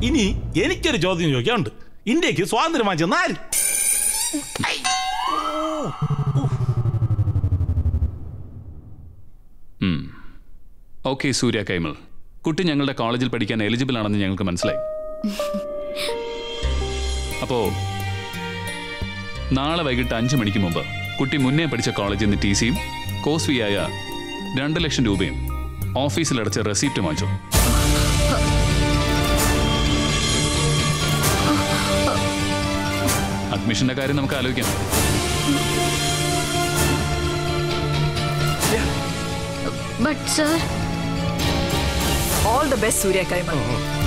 ഇനി എനിക്കൊരു ചോദ്യം ചോദിക്കാനുണ്ട് ഇന്ത്യക്ക് സ്വാതന്ത്ര്യം വാങ്ങിച്ചെന്ന് ആര് ഓക്കെ സൂര്യ കൈമൾ കുട്ടി ഞങ്ങളുടെ കോളേജിൽ പഠിക്കാൻ എലിജിബിൾ ആണെന്ന് ഞങ്ങൾക്ക് മനസ്സിലായി അപ്പോ നാളെ വൈകിട്ട് അഞ്ച് മണിക്ക് മുമ്പ് കുട്ടി മുന്നേ പഠിച്ച കോളേജിൽ നിന്ന് ടി സിയും കോഴ്സ് ഫീ ആയ രണ്ട് ലക്ഷം രൂപയും ഓഫീസിലടച്ച റെസീപ്റ്റ് വാങ്ങിച്ചു അഡ്മിഷന്റെ കാര്യം നമുക്ക് ആലോചിക്കാം but sir all the best Surya Kaimal